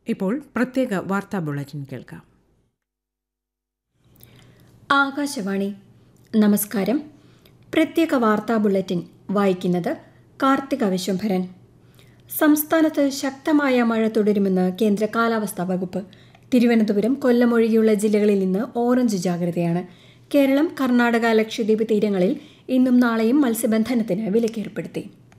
ഇപ്പോൾ പ്രത്യേക വാർത്താ ബുള്ളറ്റിൻ കേൾക്കാം ആകാശവാണി നമസ്കാരം പ്രത്യേക വാർത്താ ബുള്ളറ്റിൻ വായിക്കുന്നത് കാർത്തിക വിശ്വംഭരൻ സംസ്ഥാനത്ത് ശക്തമായ മഴ തുടരുമെന്ന് കേന്ദ്ര കാലാവസ്ഥാ വകുപ്പ് തിരുവനന്തപുരം കൊല്ലം ഒഴികെയുള്ള ജില്ലകളിൽ ഇന്ന് ഓറഞ്ച് ജാഗ്രതയാണ് കേരളം കർണാടക ലക്ഷദ്വീപ് തീരങ്ങളിൽ ഇന്നും നാളെയും മത്സ്യബന്ധനത്തിന് വിലക്കേർപ്പെടുത്തി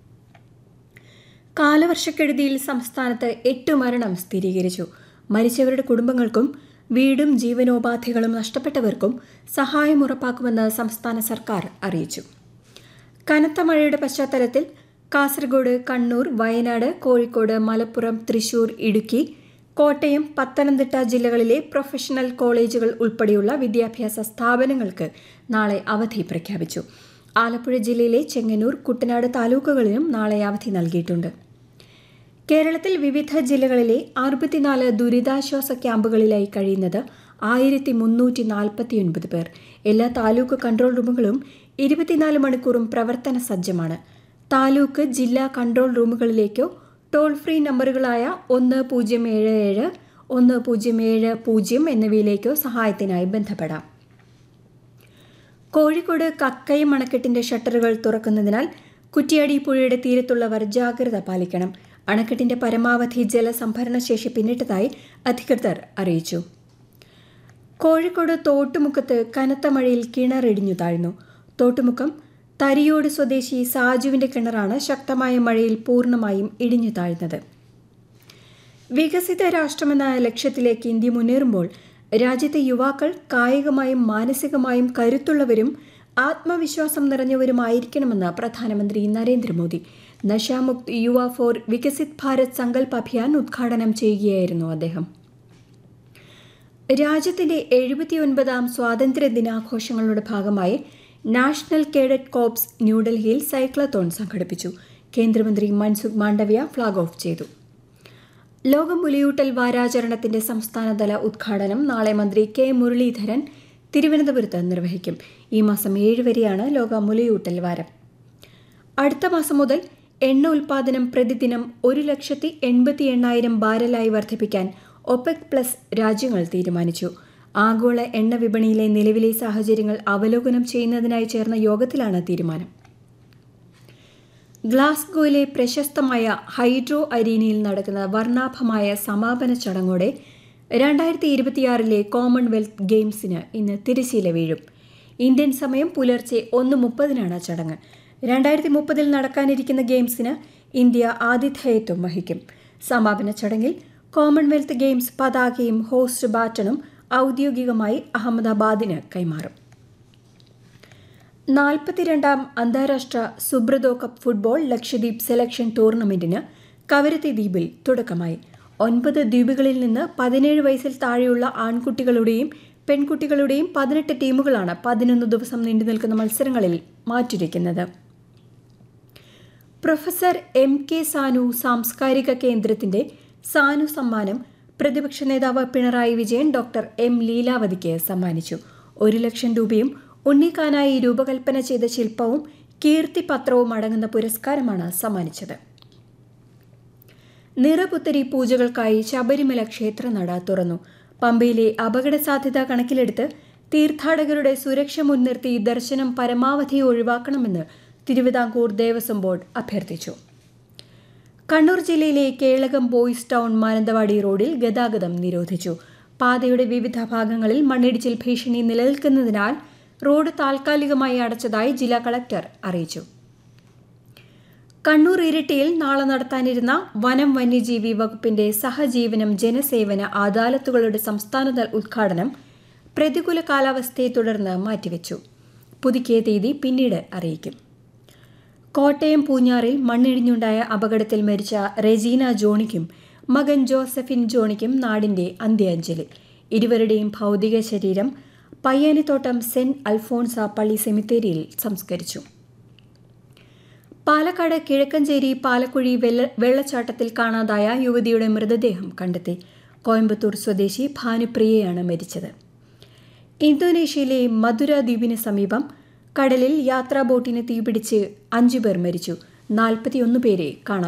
കാലവർഷക്കെടുതിയിൽ സംസ്ഥാനത്ത് എട്ട് മരണം സ്ഥിരീകരിച്ചു മരിച്ചവരുടെ കുടുംബങ്ങൾക്കും വീടും ജീവനോപാധികളും നഷ്ടപ്പെട്ടവർക്കും സഹായം ഉറപ്പാക്കുമെന്ന് സംസ്ഥാന സർക്കാർ അറിയിച്ചു കനത്ത മഴയുടെ പശ്ചാത്തലത്തിൽ കാസർഗോഡ് കണ്ണൂർ വയനാട് കോഴിക്കോട് മലപ്പുറം തൃശൂർ ഇടുക്കി കോട്ടയം പത്തനംതിട്ട ജില്ലകളിലെ പ്രൊഫഷണൽ കോളേജുകൾ ഉൾപ്പെടെയുള്ള വിദ്യാഭ്യാസ സ്ഥാപനങ്ങൾക്ക് നാളെ അവധി പ്രഖ്യാപിച്ചു ആലപ്പുഴ ജില്ലയിലെ ചെങ്ങന്നൂർ കുട്ടനാട് താലൂക്കുകളിലും നാളെ അവധി നൽകിയിട്ടുണ്ട് കേരളത്തിൽ വിവിധ ജില്ലകളിലെ അറുപത്തിനാല് ദുരിതാശ്വാസ ക്യാമ്പുകളിലായി കഴിയുന്നത് ആയിരത്തി മുന്നൂറ്റി നാൽപ്പത്തിയൊൻപത് പേർ എല്ലാ താലൂക്ക് കൺട്രോൾ റൂമുകളും ഇരുപത്തിനാല് മണിക്കൂറും പ്രവർത്തന സജ്ജമാണ് താലൂക്ക് ജില്ലാ കൺട്രോൾ റൂമുകളിലേക്കോ ടോൾ ഫ്രീ നമ്പറുകളായ ഒന്ന് പൂജ്യം ഏഴ് ഏഴ് ഒന്ന് പൂജ്യം ഏഴ് പൂജ്യം എന്നിവയിലേക്കോ സഹായത്തിനായി ബന്ധപ്പെടാം കോഴിക്കോട് കക്കയം അണക്കെട്ടിന്റെ ഷട്ടറുകൾ തുറക്കുന്നതിനാൽ കുറ്റിയാടി പുഴയുടെ തീരത്തുള്ളവർ ജാഗ്രത പാലിക്കണം അണക്കെട്ടിന്റെ പരമാവധി ജലസംഭരണ ശേഷി പിന്നിട്ടതായി അധികൃതർ അറിയിച്ചു കോഴിക്കോട് തോട്ടുമുക്കത്ത് കനത്ത മഴയിൽ കിണറിടിഞ്ഞു താഴ്ന്നു തോട്ടുമുക്കം തരിയോട് സ്വദേശി സാജുവിന്റെ കിണറാണ് ശക്തമായ മഴയിൽ പൂർണ്ണമായും ഇടിഞ്ഞു താഴ്ന്നത് വികസിത രാഷ്ട്രമെന്ന ലക്ഷ്യത്തിലേക്ക് ഇന്ത്യ മുന്നേറുമ്പോൾ രാജ്യത്തെ യുവാക്കൾ കായികമായും മാനസികമായും കരുത്തുള്ളവരും ആത്മവിശ്വാസം നിറഞ്ഞവരുമായിരിക്കണമെന്ന് പ്രധാനമന്ത്രി നരേന്ദ്രമോദി നശാമുക്ത് യുവ ഫോർ വികസിത് ഭാരത് സങ്കൽപ് അഭിയാൻ ഉദ്ഘാടനം ചെയ്യുകയായിരുന്നു അദ്ദേഹം രാജ്യത്തിന്റെ എഴുപത്തിയൊൻപതാം സ്വാതന്ത്ര്യ ദിനാഘോഷങ്ങളുടെ ഭാഗമായി നാഷണൽ കേഡറ്റ് കോപ്സ് ന്യൂഡൽഹിയിൽ സൈക്ലത്തോൺ സംഘടിപ്പിച്ചു കേന്ദ്രമന്ത്രി മൻസുഖ് മാണ്ഡവ്യ ഫ്ളാഗ് ഓഫ് ചെയ്തു ലോക മുലയൂട്ടൽ വാരാചരണത്തിന്റെ സംസ്ഥാനതല ഉദ്ഘാടനം നാളെ മന്ത്രി കെ മുരളീധരൻ തിരുവനന്തപുരത്ത് നിർവഹിക്കും ഈ മാസം ഏഴ് വരെയാണ് ലോക മുലയൂട്ടൽ വാരം അടുത്ത മാസം മുതൽ എണ്ണ ഉൽപാദനം പ്രതിദിനം ഒരു ലക്ഷത്തി എൺപത്തി എണ്ണായിരം ബാരലായി വർദ്ധിപ്പിക്കാൻ ഒപെക് പ്ലസ് രാജ്യങ്ങൾ തീരുമാനിച്ചു ആഗോള എണ്ണ വിപണിയിലെ നിലവിലെ സാഹചര്യങ്ങൾ അവലോകനം ചെയ്യുന്നതിനായി ചേർന്ന യോഗത്തിലാണ് തീരുമാനം ഗ്ലാസ്ഗോയിലെ പ്രശസ്തമായ ഹൈഡ്രോ അരീനയിൽ നടക്കുന്ന വർണ്ണാഭമായ സമാപന ചടങ്ങോടെ രണ്ടായിരത്തി ഇരുപത്തിയാറിലെ കോമൺവെൽത്ത് ഗെയിംസിന് ഇന്ന് തിരശീല വീഴും ഇന്ത്യൻ സമയം പുലർച്ചെ ഒന്ന് മുപ്പതിനാണ് ചടങ്ങ് രണ്ടായിരത്തി മുപ്പതിൽ നടക്കാനിരിക്കുന്ന ഗെയിംസിന് ഇന്ത്യ ആതിഥേയത്വം വഹിക്കും സമാപന ചടങ്ങിൽ കോമൺവെൽത്ത് ഗെയിംസ് പതാകയും ഹോസ്റ്റ് ബാറ്റണും ഔദ്യോഗികമായി അഹമ്മദാബാദിന് കൈമാറും നാൽപ്പത്തിരണ്ടാം അന്താരാഷ്ട്ര Subroto cup football Lakshadweep selection ടൂർണമെന്റിന് കവരത്തി ദ്വീപിൽ തുടക്കമായി ഒൻപത് ദ്വീപുകളിൽ നിന്ന് പതിനേഴ് വയസ്സിൽ താഴെയുള്ള ആൺകുട്ടികളുടെയും പെൺകുട്ടികളുടെയും പതിനെട്ട് ടീമുകളാണ് പതിനൊന്ന് ദിവസം നീണ്ടു നിൽക്കുന്ന മത്സരങ്ങളിൽ മാറ്റിരിക്കുന്നത് പ്രൊഫസർ എം കെ സാനു സാംസ്കാരിക കേന്ദ്രത്തിന്റെ സാനു സമ്മാനം പ്രതിപക്ഷ നേതാവ് പിണറായി വിജയൻ ഡോക്ടർ എം ലീലാവതിക്ക് സമ്മാനിച്ചു ഒരു ലക്ഷം രൂപയും ഉണ്ണിക്കാനായി രൂപകൽപ്പന ചെയ്ത ശില്പവും കീർത്തിപത്രവും അടങ്ങുന്ന പുരസ്കാരമാണ് സമ്മാനിച്ചത് നിറപുത്തരി പൂജകൾക്കായി ശബരിമല ക്ഷേത്രനട തുറന്നു പമ്പയിലെ അപകട സാധ്യത കണക്കിലെടുത്ത് തീർത്ഥാടകരുടെ സുരക്ഷ മുൻനിർത്തി ദർശനം പരമാവധി ഒഴിവാക്കണമെന്ന് തിരുവിതാംകൂർ ദേവസ്വം ബോർഡ് അഭ്യർത്ഥിച്ചു കണ്ണൂർ ജില്ലയിലെ കേളകം ബോയ്സ് ടൗൺ മാനന്തവാടി റോഡിൽ ഗതാഗതം നിരോധിച്ചു പാതയുടെ വിവിധ ഭാഗങ്ങളിൽ മണ്ണിടിച്ചിൽ ഭീഷണി നിലനിൽക്കുന്നതിനാൽ റോഡ് താൽക്കാലികമായി അടച്ചതായി ജില്ലാ കളക്ടർ അറിയിച്ചു കണ്ണൂർ ഇരിട്ടിയിൽ നാളെ നടത്താനിരുന്ന വനം വന്യജീവി വകുപ്പിന്റെ സഹജീവനം ജനസേവന അദാലത്തുകളുടെ സംസ്ഥാനതല ഉദ്ഘാടനം പ്രതികൂല കാലാവസ്ഥയെ തുടർന്ന് മാറ്റിവെച്ചു പുതുക്കിയ തീയതി പിന്നീട് അറിയിക്കും കോട്ടയം പൂഞ്ഞാറിൽ മണ്ണിടിഞ്ഞുണ്ടായ അപകടത്തിൽ മരിച്ച റെജീന ജോണിക്കും മകൻ ജോസഫിൻ ജോണിക്കും നാടിന്റെ അന്ത്യാഞ്ജലി ഇരുവരുടെയും ഭൗതിക ശരീരം പയ്യാനിത്തോട്ടം സെന്റ് അൽഫോൺസ പള്ളി സെമിത്തേരിയിൽ സംസ്കരിച്ചു പാലക്കാട് കിഴക്കഞ്ചേരി പാലക്കുഴി വെള്ള വെള്ളച്ചാട്ടത്തിൽ കാണാതായ യുവതിയുടെ മൃതദേഹം കണ്ടെത്തി കോയമ്പത്തൂർ സ്വദേശി ഭാനുപ്രിയയാണ് മരിച്ചത് ഇന്തോനേഷ്യയിലെ മധുര ദ്വീപിന് സമീപം കടലിൽ യാത്രാ ബോട്ടിന് തീപിടിച്ച് അഞ്ചുപേർ മരിച്ചു നാൽപ്പത്തിയൊന്ന് പേരെ കാണാൻ